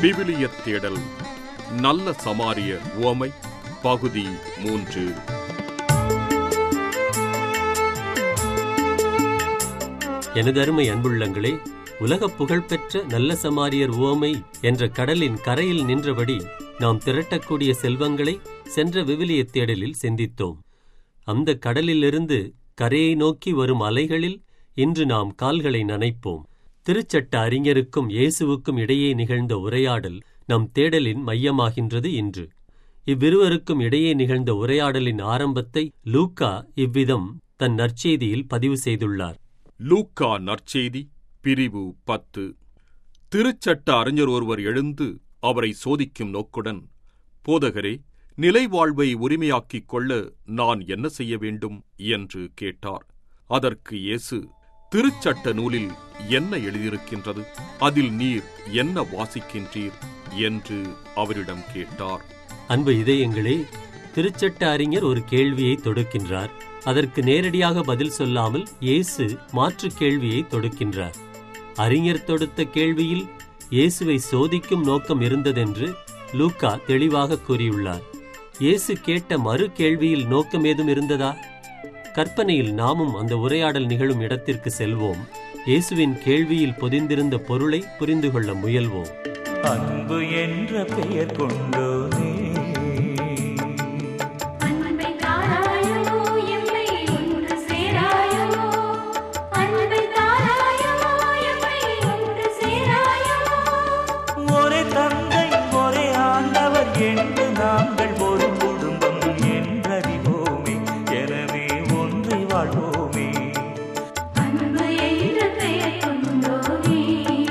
விவிலியத் தேடல் நல்ல சமாரியர் உவமை பகுதி மூன்று எனதருமை அன்புள்ளங்களே உலகப் புகழ்பெற்ற நல்ல சமாரியர் உவமை என்ற கடலின் கரையில் நின்றபடி நாம் திரட்டக்கூடிய செல்வங்களை சென்ற விவிலியத் தேடலில் சிந்தித்தோம் அந்த கடலிலிருந்து கரையை நோக்கி வரும் அலைகளில் இன்று நாம் கால்களை நனைப்போம் திருச்சட்ட அறிஞருக்கும் இயேசுவுக்கும் இடையே நிகழ்ந்த உரையாடல் நம் தேடலின் மையமாகின்றது இன்று இவ்விருவருக்கும் இடையே நிகழ்ந்த உரையாடலின் ஆரம்பத்தை லூக்கா இவ்விதம் தன் நற்செய்தியில் பதிவு செய்துள்ளார் லூக்கா நற்செய்தி பிரிவு பத்து திருச்சட்ட அறிஞர் ஒருவர் எழுந்து அவரை சோதிக்கும் நோக்குடன் போதகரே நிலை வாழ்வை உரிமையாக்கிக் கொள்ள நான் என்ன செய்ய வேண்டும் என்று கேட்டார் அதற்கு இயேசு திருச்சட்ட நூலில் என்ன எழுதியிருக்கின்றது அதில் நீர் என்ன வாசிக்கின்றீர் என்று அவரிடம் கேட்டார் அன்பு இதயங்களே திருச்சட்ட அறிஞர் ஒரு கேள்வியை தொடுக்கின்றார் அதற்கு நேரடியாக பதில் சொல்லாமல் இயேசு மாற்று கேள்வியை தொடுக்கின்றார் அறிஞர் தொடுத்த கேள்வியில் இயேசுவை சோதிக்கும் நோக்கம் இருந்ததென்று லூக்கா தெளிவாக கூறியுள்ளார் இயேசு கேட்ட மறு கேள்வியில் நோக்கம் ஏதும் இருந்ததா கற்பனையில் நாமும் அந்த உரையாடல் நிகழும் இடத்திற்கு செல்வோம் இயேசுவின் கேள்வியில் பொதிந்திருந்த பொருளை புரிந்து கொள்ள முயல்வோம் அன்பு என்ற பெயர் கொண்டோனே அன்பை தாராயோ எம்மை ஒன்று சேராயோ அன்பை தாராயோ எம்மை ஒன்று சேராயோ ஒரே தந்தை ஒரே ஆண்டவர் என்று நாங்கள் ஒரு குடும்பம் என்றறிவோமே எனவே ஒன்றி வாழ்வோமே அன்பு என்ற பெயர் கொண்டோனே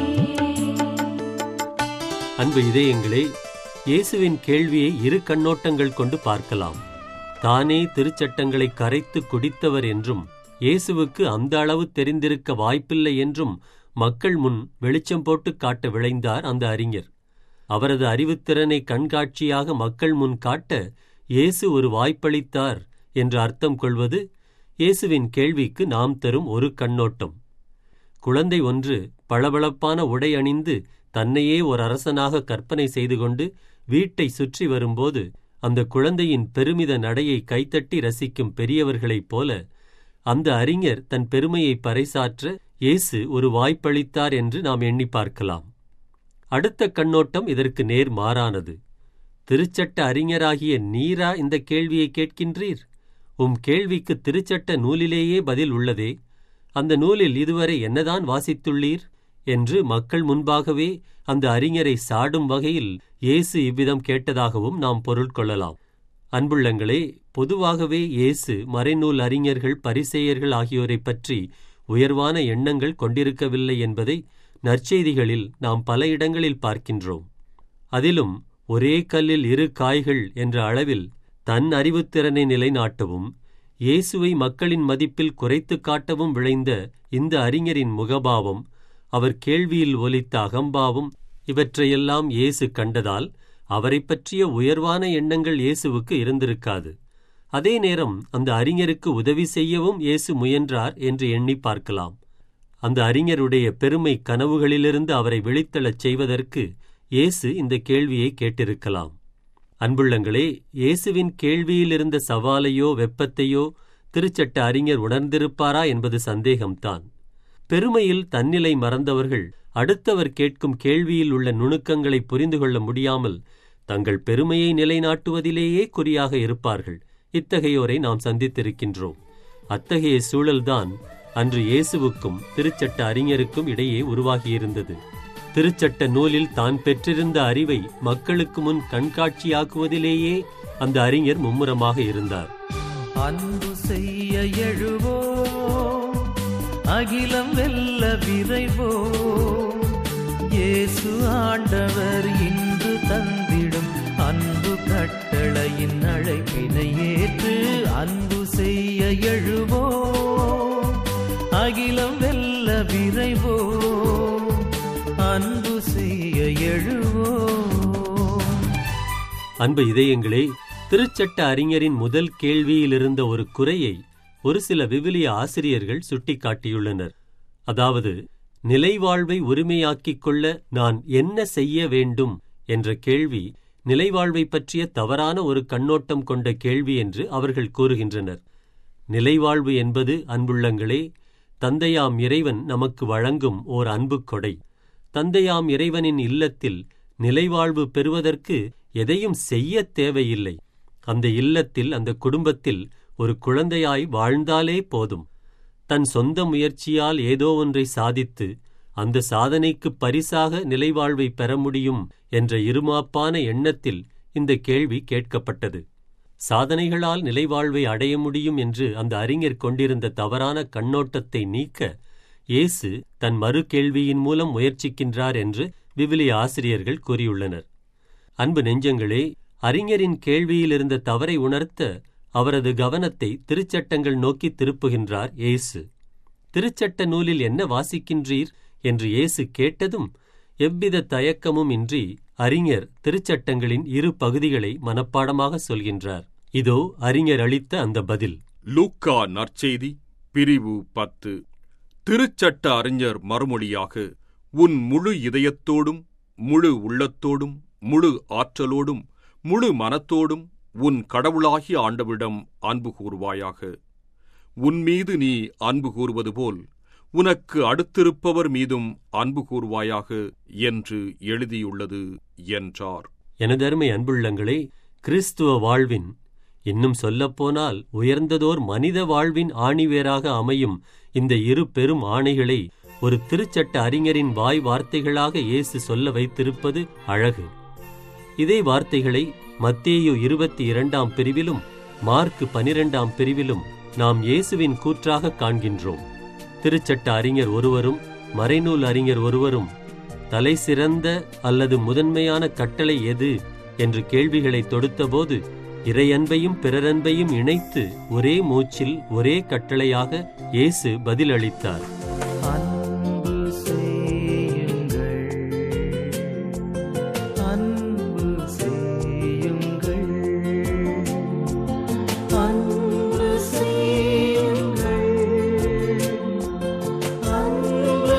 அன்பு இதயங்களே இயேசுவின் கேள்வியை இரு கண்ணோட்டங்கள் கொண்டு பார்க்கலாம் தானே திருச்சட்டங்களை கரைத்து குடித்தவர் என்றும் இயேசுவுக்கு அந்த அளவு தெரிந்திருக்க வாய்ப்பில்லை என்றும் மக்கள் முன் வெளிச்சம் போட்டு காட்ட விளைந்தார் அந்த அறிஞர் அவரது அறிவுத்திறனை கண்காட்சியாக மக்கள் முன் காட்ட இயேசு ஒரு வாய்ப்பளித்தார் என்று அர்த்தம் கொள்வது இயேசுவின் கேள்விக்கு நாம் தரும் ஒரு கண்ணோட்டம் குழந்தை ஒன்று பளபளப்பான உடை அணிந்து தன்னையே ஒரு அரசனாக கற்பனை செய்து கொண்டு வீட்டை சுற்றி வரும்போது அந்த குழந்தையின் பெருமித நடையை கைத்தட்டி ரசிக்கும் பெரியவர்களைப் போல அந்த அறிஞர் தன் பெருமையை பறைசாற்ற இயேசு ஒரு வாய்ப்பளித்தார் என்று நாம் எண்ணி பார்க்கலாம் அடுத்த கண்ணோட்டம் இதற்கு நேர் மாறானது திருச்சட்ட அறிஞராகிய நீரா இந்த கேள்வியை கேட்கின்றீர் உம் கேள்விக்கு திருச்சட்ட நூலிலேயே பதில் உள்ளதே அந்த நூலில் இதுவரை என்னதான் வாசித்துள்ளீர் என்று மக்கள் முன்பாகவே அந்த அறிஞரை சாடும் வகையில் இயேசு இவ்விதம் கேட்டதாகவும் நாம் பொருள் கொள்ளலாம் அன்புள்ளங்களே பொதுவாகவே இயேசு மறைநூல் அறிஞர்கள் பரிசேயர்கள் ஆகியோரைப் பற்றி உயர்வான எண்ணங்கள் கொண்டிருக்கவில்லை என்பதை நற்செய்திகளில் நாம் பல இடங்களில் பார்க்கின்றோம் அதிலும் ஒரே கல்லில் இரு காய்கள் என்ற அளவில் தன் அறிவுத்திறனை நிலைநாட்டவும் இயேசுவை மக்களின் மதிப்பில் குறைத்துக் காட்டவும் விளைந்த இந்த அறிஞரின் முகபாவம் அவர் கேள்வியில் ஒலித்த அகம்பாவும் இவற்றையெல்லாம் இயேசு கண்டதால் அவரைப் பற்றிய உயர்வான எண்ணங்கள் இயேசுவுக்கு இருந்திருக்காது அதே நேரம் அந்த அறிஞருக்கு உதவி செய்யவும் இயேசு முயன்றார் என்று எண்ணி பார்க்கலாம் அந்த அறிஞருடைய பெருமை கனவுகளிலிருந்து அவரை விழித்தெழச் செய்வதற்கு இயேசு இந்த கேள்வியை கேட்டிருக்கலாம் அன்புள்ளங்களே இயேசுவின் கேள்வியில் இருந்த சவாலையோ வெப்பத்தையோ திருச்சட்ட அறிஞர் உணர்ந்திருப்பாரா என்பது சந்தேகம்தான் பெருமையில் தன்னிலை மறந்தவர்கள் அடுத்தவர் கேட்கும் கேள்வியில் உள்ள நுணுக்கங்களை புரிந்து கொள்ள முடியாமல் தங்கள் பெருமையை நிலைநாட்டுவதிலேயே குறியாக இருப்பார்கள் இத்தகையோரை நாம் சந்தித்திருக்கின்றோம் அத்தகைய சூழல்தான் அன்று இயேசுவுக்கும் திருச்சட்ட அறிஞருக்கும் இடையே உருவாகியிருந்தது திருச்சட்ட நூலில் தான் பெற்றிருந்த அறிவை மக்களுக்கு முன் கண்காட்சியாக்குவதிலேயே அந்த அறிஞர் மும்முரமாக இருந்தார் அன்பு செய்ய எழுவோ அகிலம் வெல்ல விரைவோ இயேசு ஆண்டவர் இன்று தந்திடும் அன்பு கட்டளையின் அழைப்பினை ஏற்று அன்பு செய்ய எழுவோ அகிலம் வெல்ல விரைவோ அன்பு செய்ய எழுவோ அன்பு இதயங்களே திருச்சட்ட அறிஞரின் முதல் கேள்வியில் இருந்த ஒரு குறையை ஒரு சில விவிலிய ஆசிரியர்கள் சுட்டிக்காட்டியுள்ளனர் அதாவது நிலைவாழ்வை உரிமையாக்கிக் கொள்ள நான் என்ன செய்ய வேண்டும் என்ற கேள்வி நிலைவாழ்வை பற்றிய தவறான ஒரு கண்ணோட்டம் கொண்ட கேள்வி என்று அவர்கள் கூறுகின்றனர் நிலைவாழ்வு என்பது அன்புள்ளங்களே தந்தையாம் இறைவன் நமக்கு வழங்கும் ஓர் அன்புக் கொடை தந்தையாம் இறைவனின் இல்லத்தில் நிலைவாழ்வு பெறுவதற்கு எதையும் செய்யத் தேவையில்லை அந்த இல்லத்தில் அந்த குடும்பத்தில் ஒரு குழந்தையாய் வாழ்ந்தாலே போதும் தன் சொந்த முயற்சியால் ஏதோ ஒன்றை சாதித்து அந்த சாதனைக்கு பரிசாக நிலைவாழ்வை பெற முடியும் என்ற இருமாப்பான எண்ணத்தில் இந்த கேள்வி கேட்கப்பட்டது சாதனைகளால் நிலைவாழ்வை அடைய முடியும் என்று அந்த அறிஞர் கொண்டிருந்த தவறான கண்ணோட்டத்தை நீக்க இயேசு தன் மறு கேள்வியின் மூலம் முயற்சிக்கின்றார் என்று விவிலிய ஆசிரியர்கள் கூறியுள்ளனர் அன்பு நெஞ்சங்களே அறிஞரின் கேள்வியில் இருந்த தவறை உணர்த்த அவரது கவனத்தை திருச்சட்டங்கள் நோக்கி திருப்புகின்றார் இயேசு திருச்சட்ட நூலில் என்ன வாசிக்கின்றீர் என்று இயேசு கேட்டதும் எவ்வித தயக்கமும் இன்றி அறிஞர் திருச்சட்டங்களின் இரு பகுதிகளை மனப்பாடமாக சொல்கின்றார் இதோ அறிஞர் அளித்த அந்த பதில் லூக்கா நற்செய்தி பிரிவு பத்து திருச்சட்ட அறிஞர் மறுமொழியாக உன் முழு இதயத்தோடும் முழு உள்ளத்தோடும் முழு ஆற்றலோடும் முழு மனத்தோடும் உன் கடவுளாகிய ஆண்டவிடம் அன்பு கூறுவாயாக உன் மீது நீ அன்பு கூறுவது போல் உனக்கு அடுத்திருப்பவர் மீதும் அன்பு கூறுவாயாக என்று எழுதியுள்ளது என்றார் எனதருமை அன்புள்ளங்களே கிறிஸ்துவ வாழ்வின் இன்னும் சொல்லப்போனால் உயர்ந்ததோர் மனித வாழ்வின் ஆணிவேராக அமையும் இந்த இரு பெரும் ஆணைகளை ஒரு திருச்சட்ட அறிஞரின் வாய் வார்த்தைகளாக இயேசு சொல்ல வைத்திருப்பது அழகு இதே வார்த்தைகளை மத்தேயு இருபத்தி இரண்டாம் பிரிவிலும் மார்க் பனிரெண்டாம் பிரிவிலும் நாம் இயேசுவின் கூற்றாக காண்கின்றோம் திருச்சட்ட அறிஞர் ஒருவரும் மறைநூல் அறிஞர் ஒருவரும் தலை சிறந்த அல்லது முதன்மையான கட்டளை எது என்று கேள்விகளை தொடுத்தபோது இறையன்பையும் பிறரன்பையும் இணைத்து ஒரே மூச்சில் ஒரே கட்டளையாக இயேசு பதிலளித்தார் அன்பு செய்யுங்கள் அன்பு செய்யுங்கள் அன்பு செய்யுங்கள் அன்பு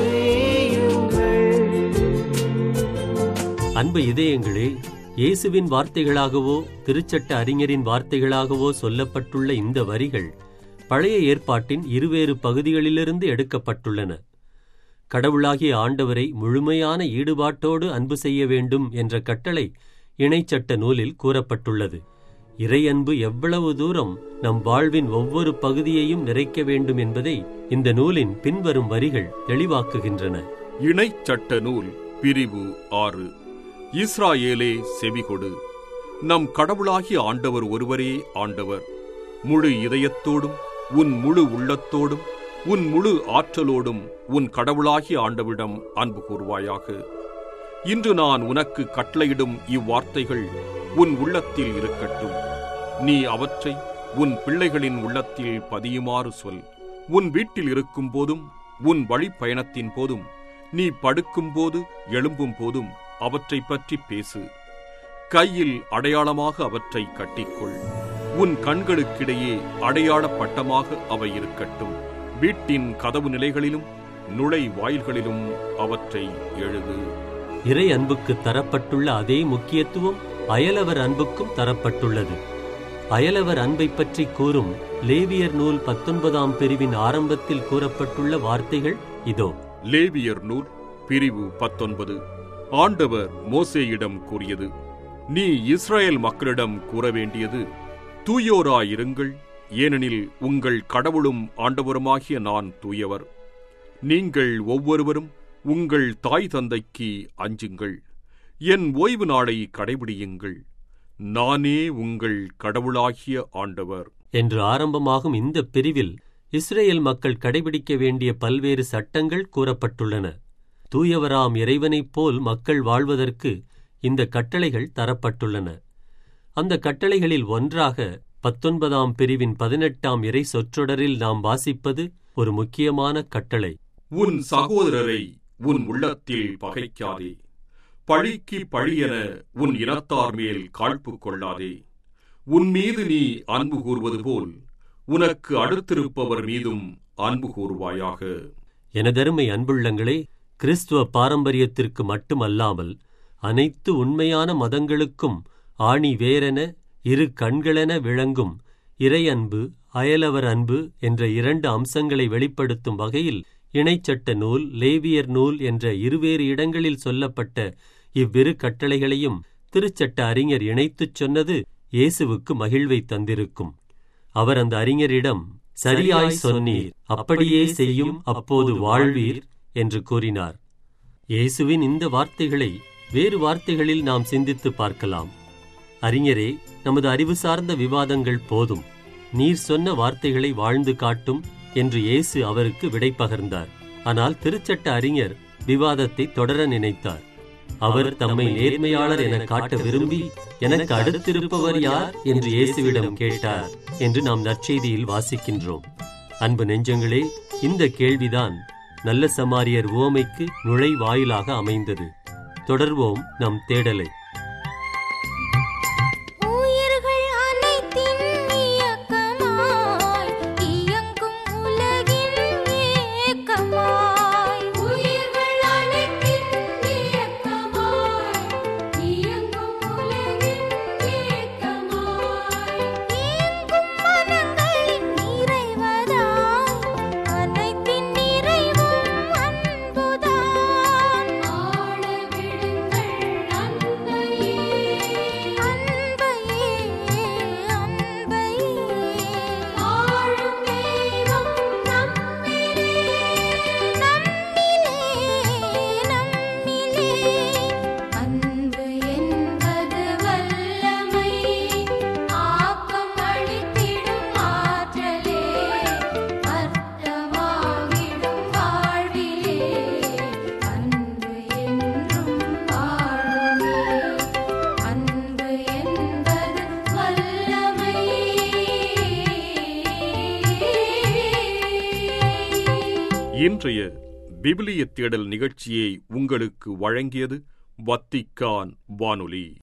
செய்யுங்கள் அன்பு இதயங்களே இயேசுவின் வார்த்தைகளாகவோ திருச்சட்ட அறிஞரின் வார்த்தைகளாகவோ சொல்லப்பட்டுள்ள இந்த வரிகள் பழைய ஏற்பாட்டின் இருவேறு பகுதிகளிலிருந்து எடுக்கப்பட்டுள்ளன கடவுளாகிய ஆண்டவரை முழுமையான ஈடுபாட்டோடு அன்பு செய்ய வேண்டும் என்ற கட்டளை இணைச்சட்ட நூலில் கூறப்பட்டுள்ளது இறையன்பு எவ்வளவு தூரம் நம் வாழ்வின் ஒவ்வொரு பகுதியையும் நிறைக்க வேண்டும் என்பதை இந்த நூலின் பின்வரும் வரிகள் தெளிவாக்குகின்றன இணைச்சட்ட நூல் பிரிவு ஆறு இஸ்ராயேலே செவிகொடு நம் கடவுளாகிய ஆண்டவர் ஒருவரே ஆண்டவர் முழு இதயத்தோடும் உன் முழு உள்ளத்தோடும் உன் முழு ஆற்றலோடும் உன் கடவுளாகிய ஆண்டவிடம் அன்பு கூறுவாயாக இன்று நான் உனக்கு கட்டளையிடும் இவ்வார்த்தைகள் உன் உள்ளத்தில் இருக்கட்டும் நீ அவற்றை உன் பிள்ளைகளின் உள்ளத்தில் பதியுமாறு சொல் உன் வீட்டில் இருக்கும் போதும் உன் வழிப்பயணத்தின் போதும் நீ படுக்கும்போது எழும்பும் போதும் அவற்றை பற்றி பேசு கையில் அடையாளமாக அவற்றை கட்டிக்கொள் உன் கண்களுக்கிடையே அடையாள பட்டமாக அவை இருக்கட்டும் வீட்டின் கதவு நிலைகளிலும் நுழை வாயில்களிலும் அவற்றை எழுது இறை அன்புக்கு தரப்பட்டுள்ள அதே முக்கியத்துவம் அயலவர் அன்புக்கும் தரப்பட்டுள்ளது அயலவர் அன்பை பற்றி கூறும் லேவியர் நூல் பத்தொன்பதாம் பிரிவின் ஆரம்பத்தில் கூறப்பட்டுள்ள வார்த்தைகள் இதோ லேவியர் நூல் பிரிவு பத்தொன்பது ஆண்டவர் மோசேயிடம் கூறியது நீ இஸ்ரேல் மக்களிடம் கூற வேண்டியது தூயோராயிருங்கள் ஏனெனில் உங்கள் கடவுளும் ஆண்டவருமாகிய நான் தூயவர் நீங்கள் ஒவ்வொருவரும் உங்கள் தாய் தந்தைக்கு அஞ்சுங்கள் என் ஓய்வு நாளை கடைபிடியுங்கள் நானே உங்கள் கடவுளாகிய ஆண்டவர் என்று ஆரம்பமாகும் இந்த பிரிவில் இஸ்ரேல் மக்கள் கடைபிடிக்க வேண்டிய பல்வேறு சட்டங்கள் கூறப்பட்டுள்ளன தூயவராம் இறைவனைப் போல் மக்கள் வாழ்வதற்கு இந்த கட்டளைகள் தரப்பட்டுள்ளன அந்த கட்டளைகளில் ஒன்றாக பத்தொன்பதாம் பிரிவின் பதினெட்டாம் இறை சொற்றொடரில் நாம் வாசிப்பது ஒரு முக்கியமான கட்டளை உன் சகோதரரை உன் உள்ளத்தில் பகைக்காதே பழிக்கு பழியென உன் இனத்தார் மேல் காழ்ப்பு கொள்ளாதே உன் மீது நீ அன்பு கூறுவது போல் உனக்கு அடுத்திருப்பவர் மீதும் அன்பு கூறுவாயாக எனதருமை அன்புள்ளங்களே கிறிஸ்துவ பாரம்பரியத்திற்கு மட்டுமல்லாமல் அனைத்து உண்மையான மதங்களுக்கும் ஆணி வேரென இரு கண்களென விளங்கும் இறையன்பு அயலவர் அன்பு என்ற இரண்டு அம்சங்களை வெளிப்படுத்தும் வகையில் இணைச்சட்ட நூல் லேவியர் நூல் என்ற இருவேறு இடங்களில் சொல்லப்பட்ட இவ்விரு கட்டளைகளையும் திருச்சட்ட அறிஞர் இணைத்துச் சொன்னது இயேசுவுக்கு மகிழ்வை தந்திருக்கும் அவர் அந்த அறிஞரிடம் சரியாய் சொன்னீர் அப்படியே செய்யும் அப்போது வாழ்வீர் என்று கூறினார் இயேசுவின் இந்த வார்த்தைகளை வேறு வார்த்தைகளில் நாம் சிந்தித்து பார்க்கலாம் அறிஞரே நமது அறிவு சார்ந்த விவாதங்கள் போதும் நீர் சொன்ன வார்த்தைகளை வாழ்ந்து காட்டும் என்று இயேசு அவருக்கு விடை பகர்ந்தார் ஆனால் திருச்சட்ட அறிஞர் விவாதத்தை தொடர நினைத்தார் அவர் தம்மை நேர்மையாளர் என காட்ட விரும்பி எனக்கு அடுத்திருப்பவர் யார் என்று இயேசுவிடம் கேட்டார் என்று நாம் நற்செய்தியில் வாசிக்கின்றோம் அன்பு நெஞ்சங்களே இந்த கேள்விதான் நல்ல சமாரியர் உவமைக்கு நுழைவாயிலாக அமைந்தது தொடர்வோம் நம் தேடலை உயிர்கள் அனைத்தின் இயக்கமாய் இயங்கும் உலகின் ஏக்கமாய் உயிர்கள் அனைத்தின் இயக்கமாய் இயங்கும் உலகின் இயக்கமாய் இயங்கும் மனங்களின் நிறைவதாய் அனைத்தின் நிறைவும் அன்புதான் ஆள விடுங்கள் அன்பையே அன்பையே அன்பையே ஆளும் தெய்வம் நம்மிலே நம்மிலே நம்மிலே அன்பு என்பது வல்லமை ஆக்கம் அளித்திடும் ஆற்றலே அர்த்தமாகிடும் வாழ்விலே அன்பு என்றும் வாழுமே அன்பு என்பது வல்லமை இன்றைய விவிலிய தேடல் நிகழ்ச்சியை உங்களுக்கு வழங்கியது வத்திக்கான் வானொலி